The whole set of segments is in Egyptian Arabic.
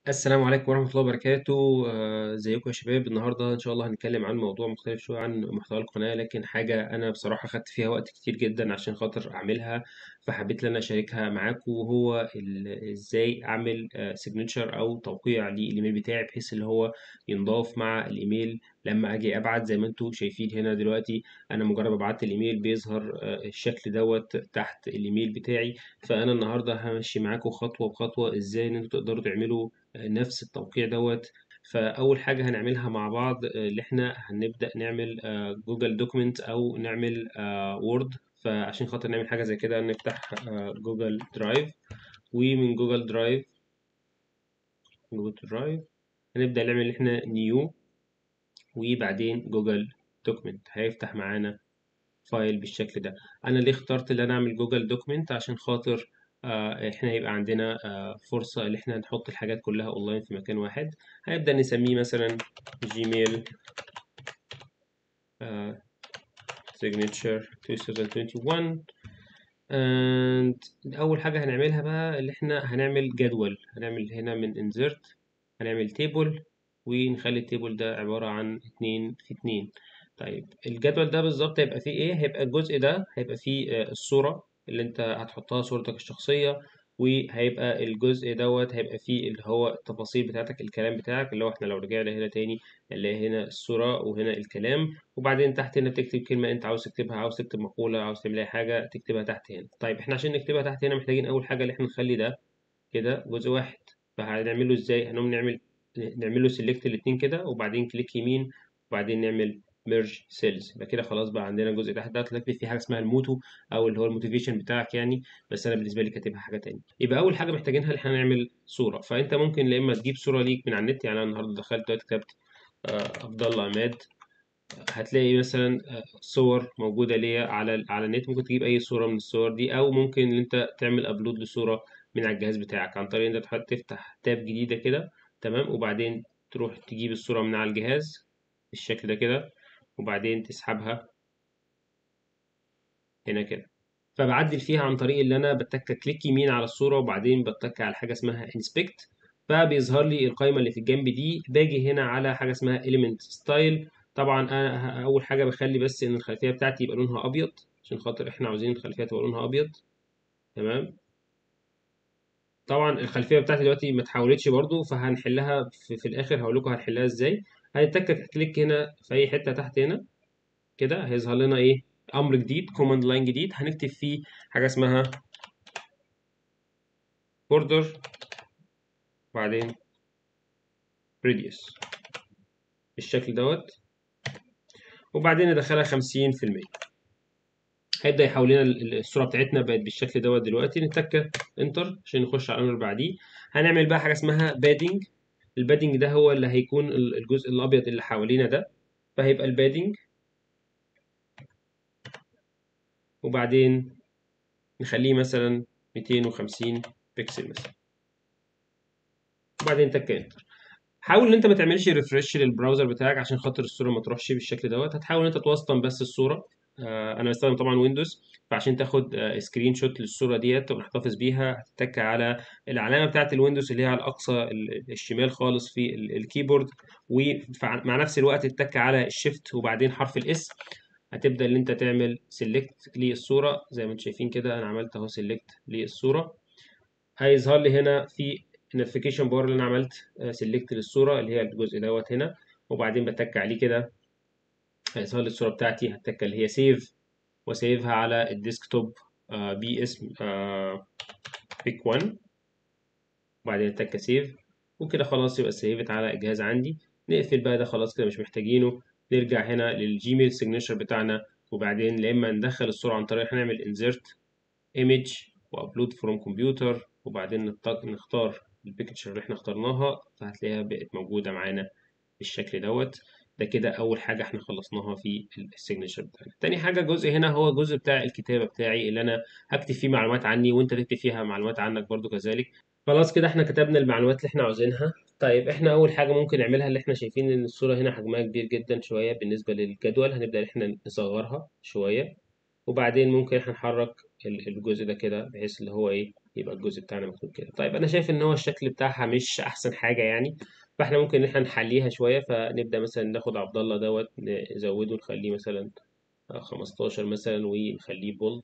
السلام عليكم ورحمة الله وبركاته آه، ازيكم يا شباب النهاردة إن شاء الله هنتكلم عن موضوع مختلف شوية عن محتوى القناة لكن حاجة أنا بصراحة خدت فيها وقت كتير جدا عشان خاطر أعملها فحبيت إن أنا أشاركها معاكم وهو ال- إزاي أعمل سيجنتشر أو توقيع للإيميل بتاعي بحيث اللي هو ينضاف مع الإيميل لما أجي أبعت زي ما أنتم شايفين هنا دلوقتي أنا مجرد ما بعت الإيميل بيظهر آه، الشكل دوت تحت الإيميل بتاعي فأنا النهاردة همشي معاكم خطوة بخطوة إزاي إن أنتوا تقدروا تعملوا نفس التوقيع دوت فأول حاجة هنعملها مع بعض آه، اللي احنا هنبدأ نعمل جوجل دوكمنت أو نعمل وورد فعشان خاطر نعمل حاجة زي كده نفتح جوجل درايف ومن جوجل درايف جوجل درايف هنبدأ نعمل اللي احنا نيو وبعدين جوجل دوكمنت هيفتح معانا فايل بالشكل ده انا ليه اخترت ان انا اعمل جوجل دوكمنت عشان خاطر آه، احنا هيبقى عندنا آه، فرصة ان احنا نحط الحاجات كلها اونلاين في مكان واحد هنبدأ نسميه مثلا جيميل آه، signature 2021 and اول حاجة هنعملها بقى اللي احنا هنعمل جدول هنعمل هنا من insert هنعمل table ونخلي التيبل ده عبارة عن اتنين في اتنين طيب الجدول ده بالظبط هيبقى فيه ايه هيبقى الجزء ده هيبقى فيه آه، الصورة اللي انت هتحطها صورتك الشخصية وهيبقى الجزء دوت هيبقى فيه اللي هو التفاصيل بتاعتك الكلام بتاعك اللي هو احنا لو رجعنا هنا تاني هنلاقي هنا الصورة وهنا الكلام وبعدين تحت هنا بتكتب كلمة انت عاوز تكتبها عاوز تكتب مقولة عاوز تعمل اي حاجة تكتبها تحت هنا طيب احنا عشان نكتبها تحت هنا محتاجين اول حاجة اللي احنا نخلي ده كده جزء واحد فهنعمله ازاي هنقوم نعمل نعمل له سيلكت الاثنين كده وبعدين كليك يمين وبعدين نعمل ميرج سيلز يبقى كده خلاص بقى عندنا جزء تحت ده هتلاقي في حاجه اسمها الموتو او اللي هو الموتيفيشن بتاعك يعني بس انا بالنسبه لي كاتبها حاجه تانية يبقى اول حاجه محتاجينها ان احنا نعمل صوره فانت ممكن يا اما تجيب صوره ليك من على النت يعني انا النهارده دخلت دلوقتي كتبت آه، عبد الله عماد هتلاقي مثلا آه، صور موجوده ليا على على النت ممكن تجيب اي صوره من الصور دي او ممكن ان انت تعمل ابلود لصوره من على الجهاز بتاعك عن طريق ان انت تحط تفتح تاب جديده كده تمام وبعدين تروح تجيب الصوره من على الجهاز بالشكل ده كده وبعدين تسحبها هنا كده فبعدل فيها عن طريق اللي انا بتك كليك يمين على الصوره وبعدين بتك على حاجه اسمها انسبكت فبيظهر لي القائمه اللي في الجنب دي باجي هنا على حاجه اسمها element style طبعا انا ه- اول حاجه بخلي بس ان الخلفيه بتاعتي يبقى لونها ابيض عشان خاطر احنا عاوزين الخلفيه تبقى لونها ابيض تمام طبعا الخلفيه بتاعتي دلوقتي ما اتحولتش برضو فهنحلها في, في الاخر هقول لكم هنحلها ازاي هنتك كليك هنا في اي حته تحت هنا كده هيظهر لنا ايه امر جديد كوماند لاين جديد هنكتب فيه حاجه اسمها border بعدين radius بالشكل دوت وبعدين ندخلها 50% هيبدأ يحول لنا ال- الصورة بتاعتنا بقت بالشكل دوت دلوقتي نتك انتر عشان نخش على الامر اللي بعديه هنعمل بقى حاجة اسمها بادنج البادنج ده هو اللي هيكون ال- الجزء الابيض اللي حوالينا ده فهيبقى البادنج وبعدين نخليه مثلا 250 بكسل مثلا وبعدين تك انتر حاول ان انت ما تعملش ريفرش للبراوزر بتاعك عشان خاطر الصوره ما تروحش بالشكل دوت هتحاول ان انت توسطن بس الصوره آه انا بستخدم طبعا ويندوز فعشان تاخد آه سكرين شوت للصوره ديت وتحتفظ بيها هتتك على العلامه بتاعه الويندوز اللي هي على الاقصى ال- الشمال خالص في ال- الكيبورد ومع نفس الوقت تتك على الشيفت وبعدين حرف الاس هتبدا ان انت تعمل سيلكت للصوره زي ما انتم شايفين كده انا عملت اهو سيلكت للصوره هيظهر لي هنا في نوتيفيكيشن بار اللي انا عملت سيلكت للصوره اللي هي الجزء دوت هنا وبعدين بتك عليه كده هيظهر لي الصوره بتاعتي هتك اللي هي سيف وسيفها على الديسكتوب آه، باسم بيك 1 وبعدين اتك سيف وكده خلاص يبقى سيفت على الجهاز عندي نقفل بقى ده خلاص كده مش محتاجينه نرجع هنا للجيميل سيجنتشر بتاعنا وبعدين يا اما ندخل الصوره عن طريق هنعمل انزرت ايمج وابلود فروم كمبيوتر وبعدين نط- نختار البيكتشر اللي احنا اخترناها فهتلاقيها بقت موجودة معانا بالشكل دوت ده كده أول حاجة احنا خلصناها في السيجنتشر بتاعنا تاني حاجة جزء هنا هو الجزء بتاع الكتابة بتاعي اللي أنا هكتب فيه معلومات عني وأنت تكتب فيها معلومات عنك برضو كذلك خلاص كده احنا كتبنا المعلومات اللي احنا عاوزينها طيب احنا أول حاجة ممكن نعملها اللي احنا شايفين إن الصورة هنا حجمها كبير جدا شوية بالنسبة للجدول هنبدأ إن احنا نصغرها شوية وبعدين ممكن احنا نحرك ال- الجزء ده كده بحيث اللي هو ايه يبقى الجزء بتاعنا مكتوب كده طيب انا شايف ان هو الشكل بتاعها مش احسن حاجه يعني فاحنا ممكن ان احنا نحليها شويه فنبدا مثلا ناخد عبد الله دوت نزوده نخليه مثلا 15 مثلا ونخليه بولد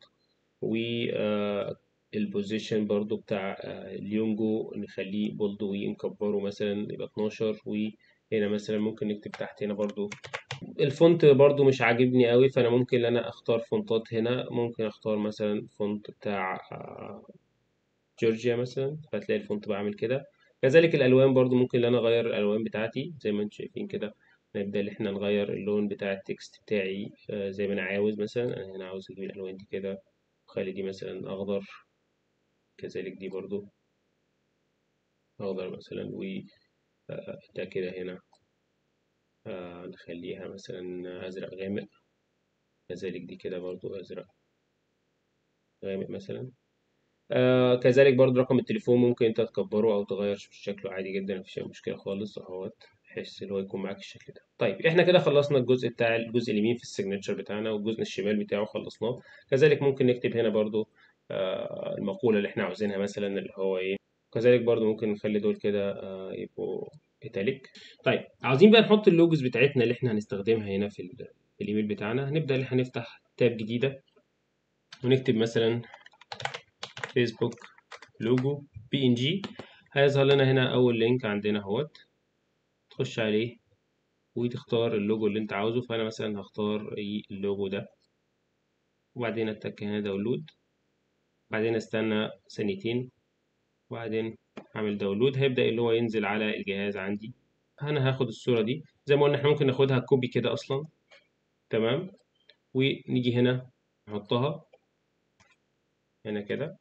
والبوزيشن برضو بتاع آه، اليونجو نخليه بولد ونكبره مثلا يبقى 12 وهنا مثلا ممكن نكتب تحت هنا برضو الفونت برضو مش عاجبني قوي فانا ممكن ان انا اختار فونتات هنا ممكن اختار مثلا فونت بتاع آه، جورجيا مثلا فهتلاقي الفونت بعمل كده كذلك الالوان برضو ممكن ان انا اغير الالوان بتاعتي زي ما انتم شايفين كده نبدا ان احنا نغير اللون بتاع التكست بتاعي آه، زي ما انا عاوز مثلا انا هنا عاوز اجيب الالوان دي كده واخلي دي مثلا اخضر كذلك دي برضو اخضر مثلا و آه، ده كده هنا آه، نخليها مثلا ازرق غامق كذلك دي كده برضو ازرق غامق مثلا آه كذلك برضو رقم التليفون ممكن انت تكبره او تغير شكله عادي جدا مفيش اي مشكله خالص اهوت بحيث ان هو يكون معاك الشكل ده طيب احنا كده خلصنا الجزء بتاع الجزء اليمين في السيجنتشر بتاعنا والجزء الشمال بتاعه خلصناه كذلك ممكن نكتب هنا برضو آه المقوله اللي احنا عاوزينها مثلا اللي هو ايه كذلك برضو ممكن نخلي دول كده آه يبقوا ايتاليك طيب عاوزين بقى نحط اللوجوز بتاعتنا اللي احنا هنستخدمها هنا في, ال- في الايميل بتاعنا هنبدا ان احنا نفتح تاب جديده ونكتب مثلا فيسبوك لوجو بي ان جي هيظهر لنا هنا اول لينك عندنا اهوت تخش عليه وتختار اللوجو اللي انت عاوزه فانا مثلا هختار ايه اللوجو ده وبعدين اتك هنا داونلود بعدين استنى ثانيتين وبعدين اعمل داونلود هيبدأ اللي هو ينزل على الجهاز عندي انا هاخد الصورة دي زي ما قلنا احنا ممكن ناخدها كوبي كده اصلا تمام ونيجي هنا نحطها هنا كده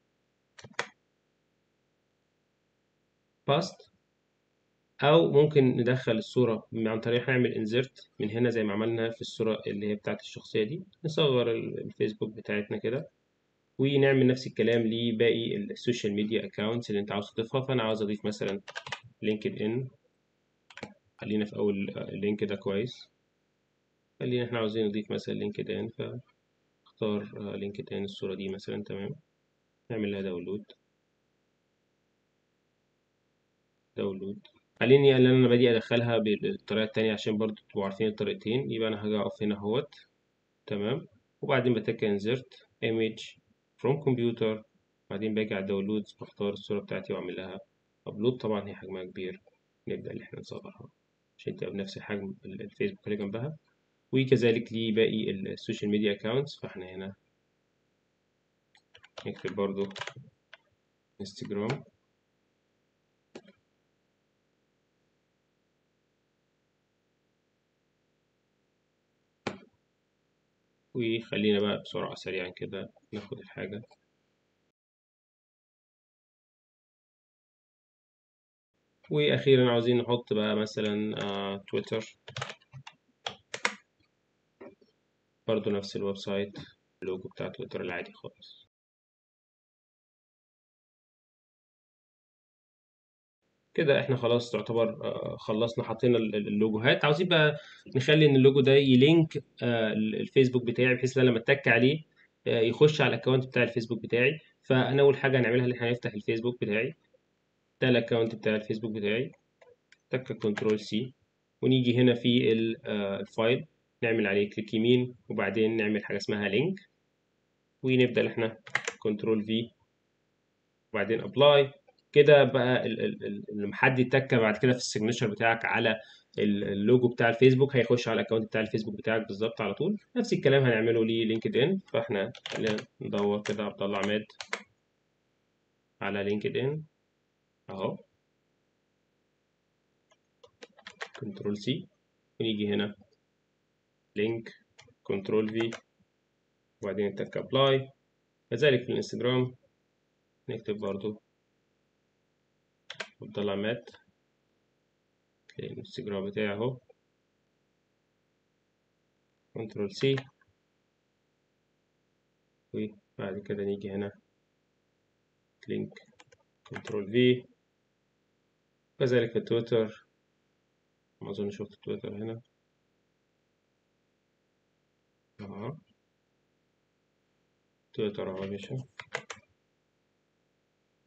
باست او ممكن ندخل الصورة عن طريق نعمل انزرت من هنا زي ما عملنا في الصورة اللي هي بتاعت الشخصية دي نصغر ال- الفيسبوك بتاعتنا كده ونعمل نفس الكلام لباقي السوشيال ميديا اكونتس اللي انت عاوز تضيفها فانا عاوز اضيف مثلا لينكد ان خلينا في اول اللينك ده كويس خلينا احنا عاوزين نضيف مثلا لينكد ان فاختار لينكد ان الصورة دي مثلا تمام نعمل لها داونلود داونلود خليني اللي انا بادئ ادخلها بالطريقة التانية عشان برضو تبقوا عارفين الطريقتين يبقى انا هاجي اقف هنا اهوت تمام وبعدين بتك انزرت image from computer بعدين باجي على الداونلودز بختار الصورة بتاعتي واعمل لها ابلود طبعا هي حجمها كبير نبدأ ان احنا نصغرها عشان تبقى بنفس حجم الفيسبوك اللي جنبها وكذلك لباقي السوشيال ميديا اكونتس فاحنا هنا نكتب برضو انستجرام وخلينا بقى بسرعة سريعا كده ناخد الحاجة وأخيرا عاوزين نحط بقى مثلا آه تويتر برضو نفس الويب سايت اللوجو بتاع تويتر العادي خالص كده احنا خلاص تعتبر آه، خلصنا حطينا ال- ال- اللوجوهات عاوزين بقى نخلي ان اللوجو ده يلينك آه، ال- الفيسبوك بتاعي بحيث ان انا لما اتك عليه آه، يخش على الاكونت بتاع الفيسبوك بتاعي فانا اول حاجه هنعملها ان احنا هنفتح الفيسبوك بتاعي ده الاكونت بتاع الفيسبوك بتاعي تك كنترول سي ونيجي هنا في ال- آه، الفايل نعمل عليه كليك يمين وبعدين نعمل حاجه اسمها لينك ونبدا ان احنا كنترول في وبعدين ابلاي كده بقى ال- ال- ال- لما حد يتك بعد كده في السيجنتشر بتاعك على ال- اللوجو بتاع الفيسبوك هيخش على الاكونت بتاع الفيسبوك بتاعك بالظبط على طول نفس الكلام هنعمله للينكد ان فاحنا خلينا ندور كده عبد الله عماد على لينكد ان اهو كنترول سي ونيجي هنا لينك كنترول في وبعدين نتك ابلاي كذلك في الانستجرام نكتب برضو عبد الله عماد تلاقي الانستجرام بتاعي اهو كنترول سي وبعد كده نيجي هنا لينك كنترول في كذلك في تويتر ما اظن شفت تويتر هنا اهو تويتر اهو يا باشا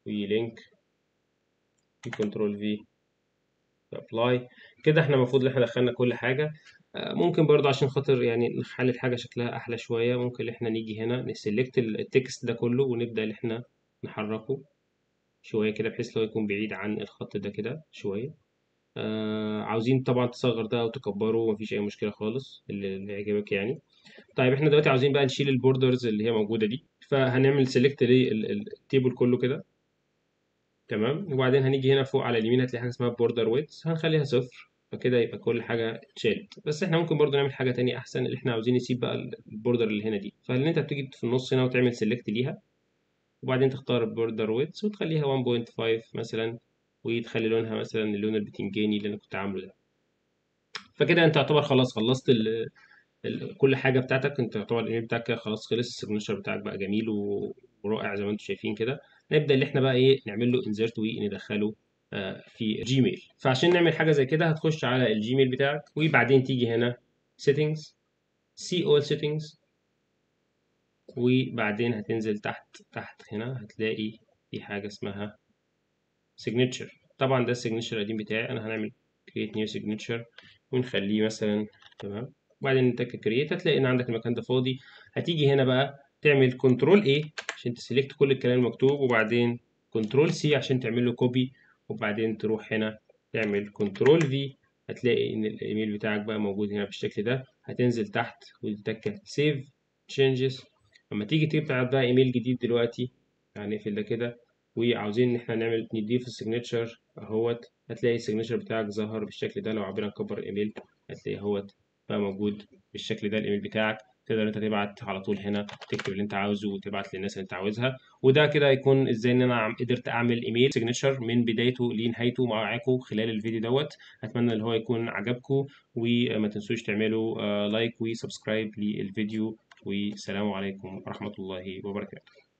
ولينك كنترول في ابلاي كده احنا المفروض ان احنا دخلنا كل حاجه آه، ممكن برضه عشان خاطر يعني نخلي الحاجه شكلها احلى شويه ممكن ان احنا نيجي هنا نسلكت التكست ده كله ونبدا ان احنا نحركه شويه كده بحيث لو يكون بعيد عن الخط ده كده شويه آه عاوزين طبعا تصغر ده او تكبره مفيش اي مشكله خالص اللي اللي يعجبك يعني طيب احنا دلوقتي عاوزين بقى نشيل البوردرز اللي هي موجوده دي فهنعمل سيلكت للتيبل كله كده تمام وبعدين هنيجي هنا فوق على اليمين هتلاقي حاجه اسمها بوردر ويدث هنخليها صفر فكده يبقى كل حاجه اتشالت بس احنا ممكن برضو نعمل حاجه تانية احسن اللي احنا عاوزين نسيب بقى البوردر اللي هنا دي فاللي انت بتيجي في النص هنا وتعمل سيلكت ليها وبعدين تختار البوردر ويدث وتخليها 1.5 مثلا وتخلي لونها مثلا اللون البتنجاني اللي انا كنت عامله ده فكده انت تعتبر خلاص خلصت ال ال كل حاجه بتاعتك انت تعتبر الايميل بتاعك كده خلاص خلص السيجنتشر بتاعك بقى جميل و- ورائع زي ما انتم شايفين كده نبدا اللي احنا بقى ايه نعمل له انزرت وندخله آه، في جيميل فعشان نعمل حاجه زي كده هتخش على الجيميل بتاعك وبعدين تيجي هنا settings see all settings وبعدين هتنزل تحت تحت هنا هتلاقي في حاجه اسمها signature طبعا ده السيجنتشر القديم بتاعي انا هنعمل create new signature ونخليه مثلا تمام وبعدين نتك create هتلاقي ان عندك المكان ده فاضي هتيجي هنا بقى تعمل كنترول A عشان تسلكت كل الكلام المكتوب وبعدين كنترول C عشان تعمل له كوبي وبعدين تروح هنا تعمل كنترول V هتلاقي ان الايميل بتاعك بقى موجود هنا بالشكل ده هتنزل تحت وتتك save changes لما تيجي تبعت بقى ايميل جديد دلوقتي يعني نقفل ده كده وعاوزين ان احنا نعمل نضيف السيجنتشر اهوت هتلاقي السيجنتشر بتاعك ظهر بالشكل ده لو عبينا نكبر الايميل هتلاقي اهوت بقى موجود بالشكل ده الايميل بتاعك تقدر انت تبعت على طول هنا تكتب اللي انت عاوزه وتبعت للناس اللي انت عاوزها وده كده يكون ازاي ان انا عم- قدرت اعمل ايميل سيجنتشر من بدايته لنهايته معاكم خلال الفيديو دوت اتمنى ان هو يكون عجبكم وما تنسوش تعملوا آه، لايك وسبسكرايب للفيديو والسلام عليكم ورحمة الله وبركاته